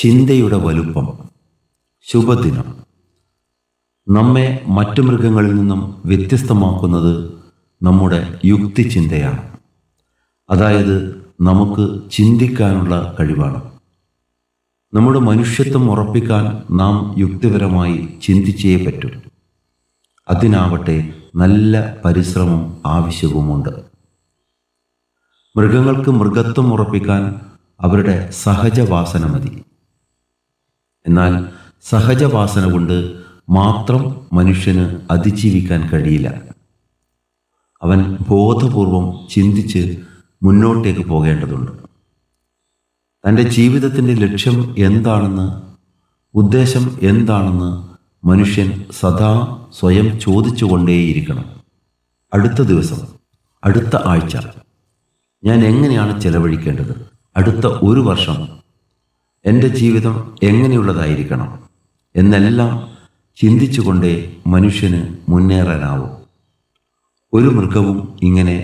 ചിന്തയുടെ വലുപ്പം ശുഭദിനം നമ്മെ മറ്റു മൃഗങ്ങളിൽ നിന്നും വ്യത്യസ്തമാക്കുന്നത് നമ്മുടെ യുക്തിചിന്തയാണ് അതായത് നമുക്ക് ചിന്തിക്കാനുള്ള കഴിവാണ് നമ്മുടെ മനുഷ്യത്വം ഉറപ്പിക്കാൻ നാം യുക്തിപരമായി ചിന്തിച്ചേ പറ്റൂ അതിനാവട്ടെ നല്ല പരിശ്രമം ആവശ്യവുമുണ്ട് മൃഗങ്ങൾക്ക് മൃഗത്വം ഉറപ്പിക്കാൻ അവരുടെ സഹജവാസന മതി എന്നാൽ സഹജവാസന കൊണ്ട് മാത്രം മനുഷ്യന് അതിജീവിക്കാൻ കഴിയില്ല അവൻ ബോധപൂർവം ചിന്തിച്ച് മുന്നോട്ടേക്ക് പോകേണ്ടതുണ്ട് തൻ്റെ ജീവിതത്തിൻ്റെ ലക്ഷ്യം എന്താണെന്ന് ഉദ്ദേശം എന്താണെന്ന് മനുഷ്യൻ സദാ സ്വയം ചോദിച്ചുകൊണ്ടേയിരിക്കണം അടുത്ത ദിവസം അടുത്ത ആഴ്ച ഞാൻ എങ്ങനെയാണ് ചെലവഴിക്കേണ്ടത് അടുത്ത ഒരു വർഷം എൻ്റെ ജീവിതം എങ്ങനെയുള്ളതായിരിക്കണം എന്നെല്ലാം ചിന്തിച്ചുകൊണ്ടേ മനുഷ്യന് മുന്നേറാനാവും ഒരു മൃഗവും ഇങ്ങനെ